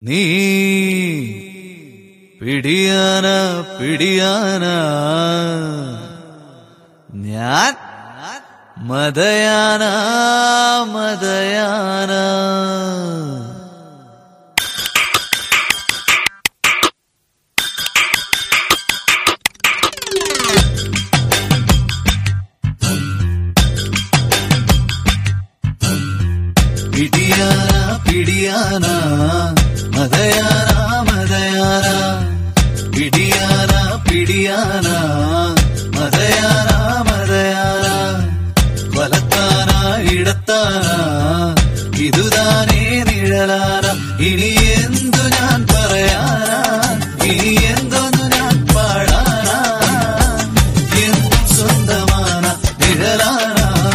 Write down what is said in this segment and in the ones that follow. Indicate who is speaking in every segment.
Speaker 1: നീ പിടിയാന പിടിയാന ഞാൻ മതയാന മതയാന പിടിയാന പിടിയാന മതയാന മതയാന പിടിയാന പിടിയാന മതയാന മതയാന വലത്താന ഇടത്താന ഇതുതാനേ നിഴലാന ഇനി എന്തു ഞാൻ പറയാനാ ഇനി എന്തൊന്നു ഞാൻ പാടാനാ എന്തും സ്വന്തമാന നിഴലാന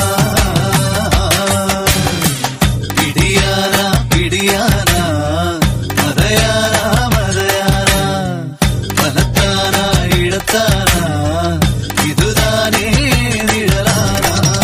Speaker 1: പിടിയാന പിടിയാന മതയാന മതയാന വലത്താന ഇടത്താന ഇതുതാനേ നിഴലാന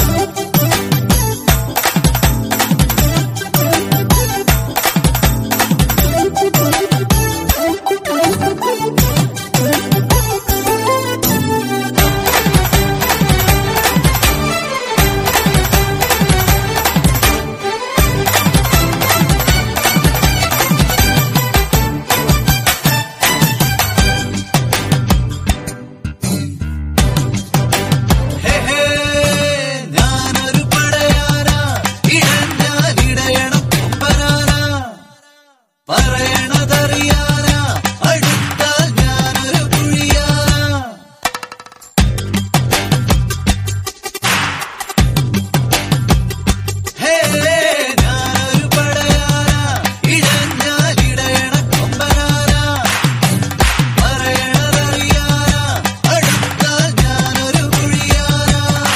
Speaker 1: ഹേ ഹേ ഞാനൊരു പടയാന ഇഴഞ്ഞാൽ ഇടയണം കൊമ്പനാന പറയണതറിയാന അടുത്താൽ ഞാനൊരു കുഴിയാന ഹേ ഞാനൊരു പടയാന ഇഴഞ്ഞാൽ ഇടയണം കൊമ്പനാന പറയണതറിയാന അടുത്താൽ ഞാനൊരു കുഴിയാന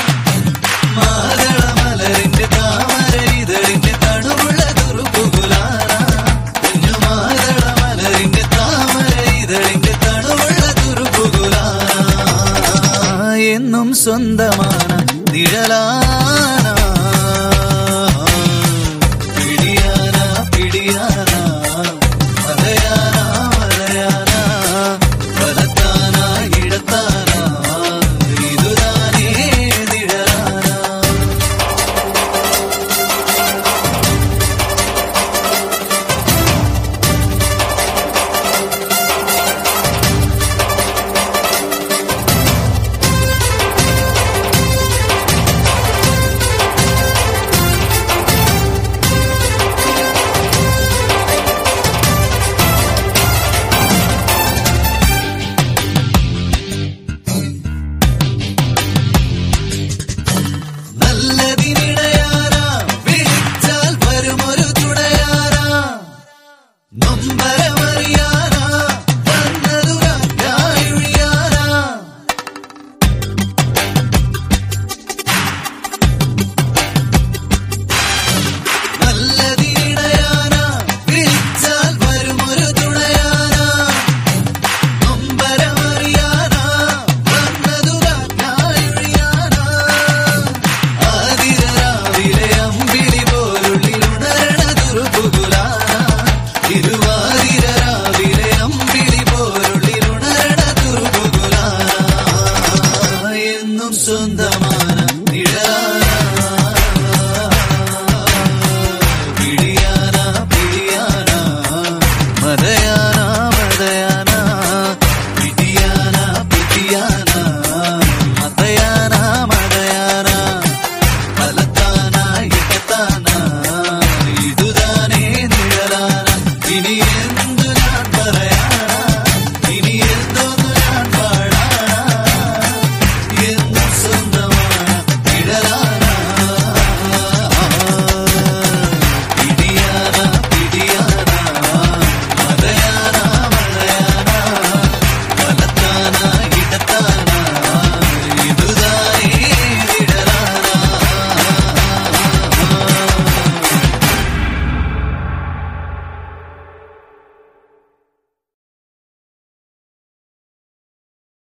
Speaker 1: മാതളമലരിന്റെ താമര ഇതളിന്റെ തണുവുള്ള തുറുപ്പുകുലാന കുഞ്ഞു മാതളമലരിന്റെ താമര ഇതളിന്റെ തണുവുള്ള തുറുപ്പുകുലാന എന്നും സ്വന്തമാണ് നിഴലാന പിടിയാന പിടിയാന മലയാന മലയാന വലത്താന ഇടത്താന ഇതുതാനേ നിഴലാന നല്ലതിനിടയാന വിളിച്ചാൽ വരുമൊരു തുടയാന നൊമ്പര